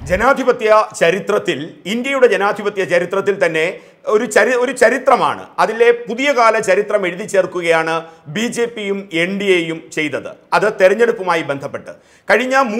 ജനാധിപത്യ ചരിത്രത്തിൽ ഇന്ത്യയുടെ ജനാധിപത്യ ചരിത്രത്തിൽ തന്നെ ഒരു ചരി ഒരു ചരിത്രമാണ് അതിലെ പുതിയ കാല ചരിത്രം എഴുതി ചേർക്കുകയാണ് ബി ജെ പിയും എൻ ഡി എയും ചെയ്തത് അത് തെരഞ്ഞെടുപ്പുമായി ബന്ധപ്പെട്ട് കഴിഞ്ഞ മൂന്ന്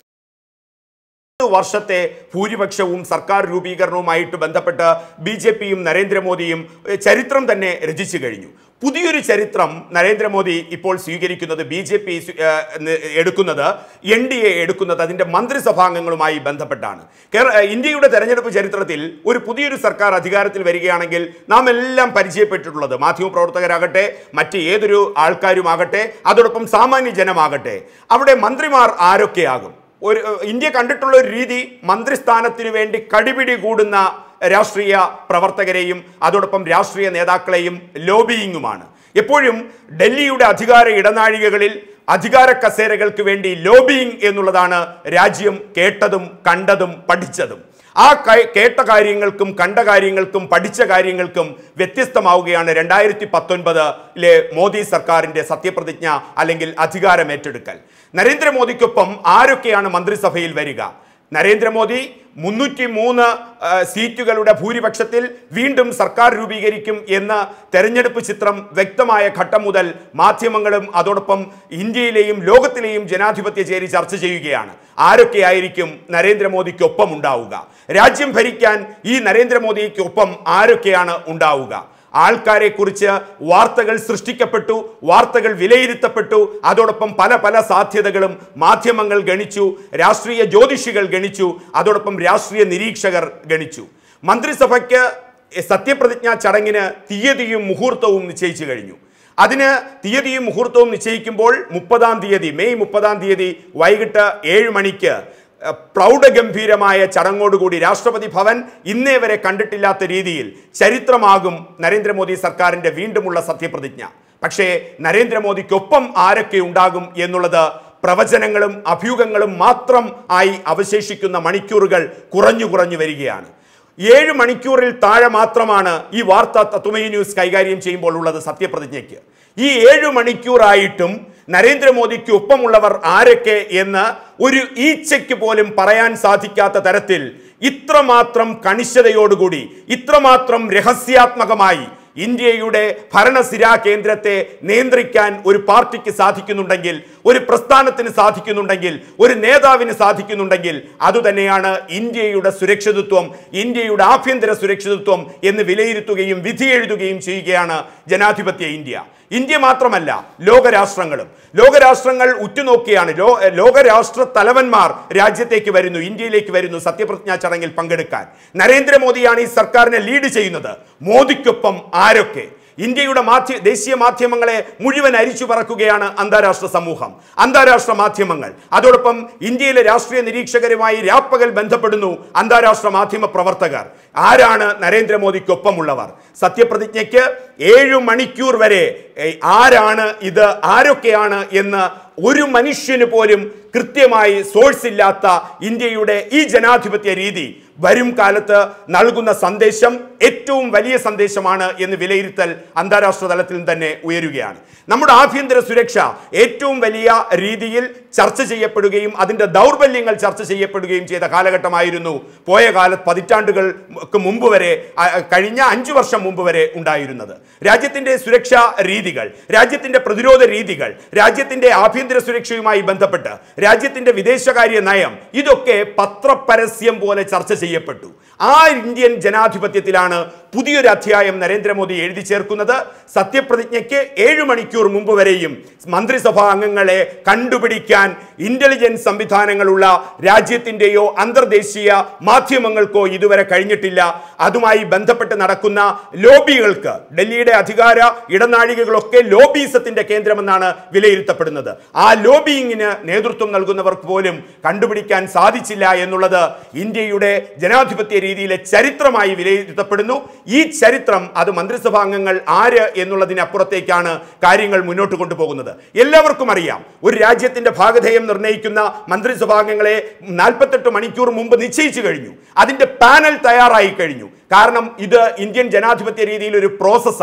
വർഷത്തെ ഭൂരിപക്ഷവും സർക്കാർ രൂപീകരണവുമായിട്ട് ബന്ധപ്പെട്ട് ബി ജെ പിയും നരേന്ദ്രമോദിയും ഏഹ്, ചരിത്രം തന്നെ രചിച്ചു കഴിഞ്ഞു പുതിയൊരു ചരിത്രം നരേന്ദ്രമോദി ഇപ്പോൾ സ്വീകരിക്കുന്നത് ബി ജെ പി എടുക്കുന്നത് എൻ ഡി എ എടുക്കുന്നത് അതിൻ്റെ മന്ത്രിസഭാംഗങ്ങളുമായി ബന്ധപ്പെട്ടാണ് കേര ഇന്ത്യയുടെ തെരഞ്ഞെടുപ്പ് ചരിത്രത്തിൽ ഒരു പുതിയൊരു സർക്കാർ അധികാരത്തിൽ വരികയാണെങ്കിൽ നാം എല്ലാം പരിചയപ്പെട്ടിട്ടുള്ളത് മാധ്യമപ്രവർത്തകരാകട്ടെ മറ്റ് ഏതൊരു ആൾക്കാരുമാകട്ടെ അതോടൊപ്പം സാമാന്യ ജനമാകട്ടെ അവിടെ മന്ത്രിമാർ ആരൊക്കെയാകും ഒരു ഇന്ത്യ കണ്ടിട്ടുള്ള ഒരു രീതി മന്ത്രിസ്ഥാനത്തിനു വേണ്ടി കടിപിടി കൂടുന്ന രാഷ്ട്രീയ പ്രവർത്തകരെയും അതോടൊപ്പം രാഷ്ട്രീയ നേതാക്കളെയും ലോബിയിങ്ങുമാണ് എപ്പോഴും ഡൽഹിയുടെ അധികാര ഇടനാഴികകളിൽ അധികാര കസേരകൾക്ക് വേണ്ടി ലോബിയിങ് എന്നുള്ളതാണ് രാജ്യം കേട്ടതും കണ്ടതും പഠിച്ചതും ആ കൈ- കേട്ട കാര്യങ്ങൾക്കും കണ്ട കാര്യങ്ങൾക്കും പഠിച്ച കാര്യങ്ങൾക്കും വ്യത്യസ്തമാവുകയാണ് രണ്ടായിരത്തി പത്തൊൻപതിലെ മോദി സർക്കാരിന്റെ സത്യപ്രതിജ്ഞ അല്ലെങ്കിൽ അധികാരമേറ്റെടുക്കൽ നരേന്ദ്രമോദിക്കൊപ്പം ആരൊക്കെയാണ് മന്ത്രിസഭയിൽ വരിക നരേന്ദ്രമോദി മുന്നൂറ്റി മൂന്ന് സീറ്റുകളുടെ ഭൂരിപക്ഷത്തിൽ വീണ്ടും സർക്കാർ രൂപീകരിക്കും എന്ന തെരഞ്ഞെടുപ്പ് ചിത്രം വ്യക്തമായ ഘട്ടം മുതൽ മാധ്യമങ്ങളും അതോടൊപ്പം ഇന്ത്യയിലെയും ലോകത്തിലെയും ജനാധിപത്യ ചേരി ചർച്ച ചെയ്യുകയാണ് ആരൊക്കെയായിരിക്കും നരേന്ദ്രമോദിക്കൊപ്പം ഉണ്ടാവുക രാജ്യം ഭരിക്കാൻ ഈ നരേന്ദ്രമോദിക്കൊപ്പം ആരൊക്കെയാണ് ഉണ്ടാവുക ആൾക്കാരെ കുറിച്ച് വാർത്തകൾ സൃഷ്ടിക്കപ്പെട്ടു വാർത്തകൾ വിലയിരുത്തപ്പെട്ടു അതോടൊപ്പം പല പല സാധ്യതകളും മാധ്യമങ്ങൾ ഗണിച്ചു രാഷ്ട്രീയ ജ്യോതിഷികൾ ഗണിച്ചു അതോടൊപ്പം രാഷ്ട്രീയ നിരീക്ഷകർ ഗണിച്ചു മന്ത്രിസഭയ്ക്ക് സത്യപ്രതിജ്ഞാ ചടങ്ങിന് തീയതിയും മുഹൂർത്തവും നിശ്ചയിച്ചു കഴിഞ്ഞു അതിന് തീയതിയും മുഹൂർത്തവും നിശ്ചയിക്കുമ്പോൾ മുപ്പതാം തീയതി മെയ് മുപ്പതാം തീയതി വൈകിട്ട് ഏഴ് മണിക്ക് അഹ് പ്രൗഢഗംഭീരമായ ചടങ്ങോടുകൂടി രാഷ്ട്രപതി ഭവൻ ഇന്നേ വരെ കണ്ടിട്ടില്ലാത്ത രീതിയിൽ ചരിത്രമാകും നരേന്ദ്രമോദി സർക്കാരിന്റെ വീണ്ടുമുള്ള സത്യപ്രതിജ്ഞ പക്ഷേ നരേന്ദ്രമോദിക്കൊപ്പം ആരൊക്കെ ഉണ്ടാകും എന്നുള്ളത് പ്രവചനങ്ങളും അഭ്യൂഹങ്ങളും മാത്രം ആയി അവശേഷിക്കുന്ന മണിക്കൂറുകൾ കുറഞ്ഞു കുറഞ്ഞു വരികയാണ് ഏഴ് മണിക്കൂറിൽ താഴെ മാത്രമാണ് ഈ വാർത്ത തത്വമയി ന്യൂസ് കൈകാര്യം ചെയ്യുമ്പോൾ ഉള്ളത് സത്യപ്രതിജ്ഞയ്ക്ക് ഈ ഏഴു മണിക്കൂറായിട്ടും നരേന്ദ്രമോദിക്ക് ഒപ്പമുള്ളവർ ആരൊക്കെ എന്ന് ഒരു ഈച്ചയ്ക്ക് പോലും പറയാൻ സാധിക്കാത്ത തരത്തിൽ ഇത്രമാത്രം കണിശതയോടുകൂടി ഇത്രമാത്രം രഹസ്യാത്മകമായി ഇന്ത്യയുടെ ഭരണസിരാ കേന്ദ്രത്തെ നിയന്ത്രിക്കാൻ ഒരു പാർട്ടിക്ക് സാധിക്കുന്നുണ്ടെങ്കിൽ ഒരു പ്രസ്ഥാനത്തിന് സാധിക്കുന്നുണ്ടെങ്കിൽ ഒരു നേതാവിന് സാധിക്കുന്നുണ്ടെങ്കിൽ അതുതന്നെയാണ് ഇന്ത്യയുടെ സുരക്ഷിതത്വം ഇന്ത്യയുടെ ആഭ്യന്തര സുരക്ഷിതത്വം എന്ന് വിലയിരുത്തുകയും വിധി എഴുതുകയും ചെയ്യുകയാണ് ജനാധിപത്യ ഇന്ത്യ ഇന്ത്യ മാത്രമല്ല ലോകരാഷ്ട്രങ്ങളും ലോകരാഷ്ട്രങ്ങൾ ഉറ്റുനോക്കിയാണ് ലോ ലോകരാഷ്ട്ര തലവന്മാർ രാജ്യത്തേക്ക് വരുന്നു ഇന്ത്യയിലേക്ക് വരുന്നു സത്യപ്രതിജ്ഞാ ചടങ്ങിൽ പങ്കെടുക്കാൻ നരേന്ദ്രമോദിയാണ് ഈ സർക്കാരിനെ ലീഡ് ചെയ്യുന്നത് മോദിക്കൊപ്പം ആരൊക്കെ ഇന്ത്യയുടെ മാധ്യ ദേശീയ മാധ്യമങ്ങളെ മുഴുവൻ അരിച്ചു പറക്കുകയാണ് അന്താരാഷ്ട്ര സമൂഹം അന്താരാഷ്ട്ര മാധ്യമങ്ങൾ അതോടൊപ്പം ഇന്ത്യയിലെ രാഷ്ട്രീയ നിരീക്ഷകരുമായി രാപ്പകൽ ബന്ധപ്പെടുന്നു അന്താരാഷ്ട്ര മാധ്യമ പ്രവർത്തകർ ആരാണ് നരേന്ദ്രമോദിക്കൊപ്പമുള്ളവർ സത്യപ്രതിജ്ഞയ്ക്ക് ഏഴു മണിക്കൂർ വരെ ഏയ്, ആരാണ് ഇത് ആരൊക്കെയാണ് എന്ന് ഒരു മനുഷ്യന് പോലും കൃത്യമായി സോഴ്സ് ഇല്ലാത്ത ഇന്ത്യയുടെ ഈ ജനാധിപത്യ രീതി വരും കാലത്ത് നൽകുന്ന സന്ദേശം ഏറ്റവും വലിയ സന്ദേശമാണ് എന്ന് വിലയിരുത്തൽ അന്താരാഷ്ട്ര തലത്തിൽ തന്നെ ഉയരുകയാണ് നമ്മുടെ ആഭ്യന്തര സുരക്ഷ ഏറ്റവും വലിയ രീതിയിൽ ചർച്ച ചെയ്യപ്പെടുകയും അതിൻ്റെ ദൗർബല്യങ്ങൾ ചർച്ച ചെയ്യപ്പെടുകയും ചെയ്ത കാലഘട്ടമായിരുന്നു പോയ കാലത്ത് പതിറ്റാണ്ടുകൾക്ക് മുമ്പ് വരെ ആ, കഴിഞ്ഞ അഞ്ചു വർഷം മുമ്പ് വരെ ഉണ്ടായിരുന്നത് രാജ്യത്തിൻ്റെ സുരക്ഷാ രീതികൾ രാജ്യത്തിൻ്റെ പ്രതിരോധ രീതികൾ രാജ്യത്തിൻ്റെ ആഭ്യന്തര സുരക്ഷയുമായി ബന്ധപ്പെട്ട് രാജ്യത്തിൻ്റെ വിദേശകാര്യ നയം ഇതൊക്കെ പത്രപരസ്യം പോലെ ചർച്ച ചെയ്യപ്പെട്ടു ആ ഇന്ത്യൻ ജനാധിപത്യത്തിലാണ് പുതിയൊരു അധ്യായം നരേന്ദ്രമോദി എഴുതി ചേർക്കുന്നത് സത്യപ്രതിജ്ഞയ്ക്ക് ഏഴു മണിക്കൂർ മുമ്പ് വരെയും മന്ത്രിസഭാ അംഗങ്ങളെ കണ്ടുപിടിക്കാൻ ഇന്റലിജൻസ് സംവിധാനങ്ങളുള്ള രാജ്യത്തിൻ്റെയോ അന്തർദേശീയ മാധ്യമങ്ങൾക്കോ ഇതുവരെ കഴിഞ്ഞിട്ടില്ല അതുമായി ബന്ധപ്പെട്ട് നടക്കുന്ന ലോബികൾക്ക് ഡൽഹിയുടെ അധികാര ഇടനാഴികകളൊക്കെ ലോബീസത്തിന്റെ കേന്ദ്രമെന്നാണ് വിലയിരുത്തപ്പെടുന്നത് ആ ലോബിയിങ്ങിന് നേതൃത്വം നൽകുന്നവർക്ക് പോലും കണ്ടുപിടിക്കാൻ സാധിച്ചില്ല എന്നുള്ളത് ഇന്ത്യയുടെ ജനാധിപത്യ രീതിയിലെ ചരിത്രമായി വിലയിരുത്തപ്പെടുന്നു ഈ ചരിത്രം അത് മന്ത്രിസഭാ അംഗങ്ങൾ ആര് എന്നുള്ളതിനപ്പുറത്തേക്കാണ് കാര്യങ്ങൾ മുന്നോട്ട് കൊണ്ടുപോകുന്നത് എല്ലാവർക്കും അറിയാം ഒരു രാജ്യത്തിന്റെ ഭാഗധേയം നിർണ്ണയിക്കുന്ന മന്ത്രിസഭാംഗങ്ങളെ നാൽപ്പത്തെട്ട് മണിക്കൂർ മുമ്പ് നിശ്ചയിച്ചു കഴിഞ്ഞു അതിന്റെ പാനൽ തയ്യാറായി കഴിഞ്ഞു കാരണം ഇത് ഇന്ത്യൻ ജനാധിപത്യ രീതിയിൽ ഒരു പ്രോസസ്സാണ്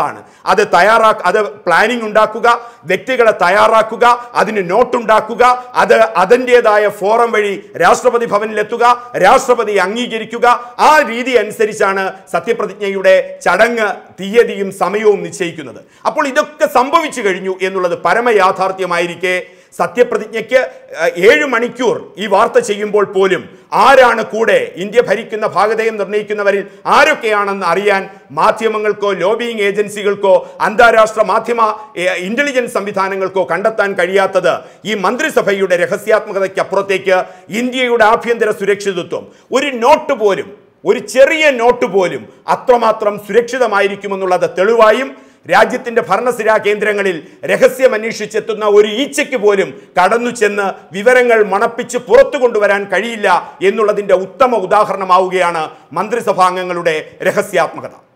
പ്രോസസ്സാണ് അത് തയ്യാറാ അത് പ്ലാനിംഗ് ഉണ്ടാക്കുക വ്യക്തികളെ തയ്യാറാക്കുക അതിന് നോട്ടുണ്ടാക്കുക അത് അതിൻ്റെതായ ഫോറം വഴി രാഷ്ട്രപതി ഭവനിലെത്തുക രാഷ്ട്രപതി അംഗീകരിക്കുക ആ രീതി അനുസരിച്ചാണ് സത്യപ്രതിജ്ഞയുടെ ചടങ്ങ് തീയതിയും സമയവും നിശ്ചയിക്കുന്നത് അപ്പോൾ ഇതൊക്കെ സംഭവിച്ചു കഴിഞ്ഞു എന്നുള്ളത് പരമയാഥാർത്ഥ്യമായിരിക്കെ സത്യപ്രതിജ്ഞയ്ക്ക് ഏഹ്, ഏഴ് മണിക്കൂർ ഈ വാർത്ത ചെയ്യുമ്പോൾ പോലും ആരാണ് കൂടെ ഇന്ത്യ ഭരിക്കുന്ന ഭാഗതയം നിർണ്ണയിക്കുന്നവരിൽ ആരൊക്കെയാണെന്ന് അറിയാൻ മാധ്യമങ്ങൾക്കോ ലോബിയിങ് ഏജൻസികൾക്കോ അന്താരാഷ്ട്ര മാധ്യമ ഏഹ്, ഇന്റലിജൻസ് സംവിധാനങ്ങൾക്കോ കണ്ടെത്താൻ കഴിയാത്തത് ഈ മന്ത്രിസഭയുടെ രഹസ്യാത്മകതയ്ക്കപ്പുറത്തേക്ക് ഇന്ത്യയുടെ ആഭ്യന്തര സുരക്ഷിതത്വം ഒരു നോട്ട് പോലും ഒരു ചെറിയ നോട്ട് പോലും അത്രമാത്രം സുരക്ഷിതമായിരിക്കുമെന്നുള്ളത് തെളിവായും രാജ്യത്തിന്റെ ഭരണസിരാ കേന്ദ്രങ്ങളിൽ രഹസ്യം അന്വേഷിച്ചെത്തുന്ന ഒരു ഈച്ചയ്ക്ക് പോലും കടന്നു ചെന്ന് വിവരങ്ങൾ മണപ്പിച്ച് പുറത്തു കൊണ്ടുവരാൻ കഴിയില്ല എന്നുള്ളതിന്റെ ഉത്തമ ഉദാഹരണമാവുകയാണ് മന്ത്രിസഭാംഗങ്ങളുടെ രഹസ്യാത്മകത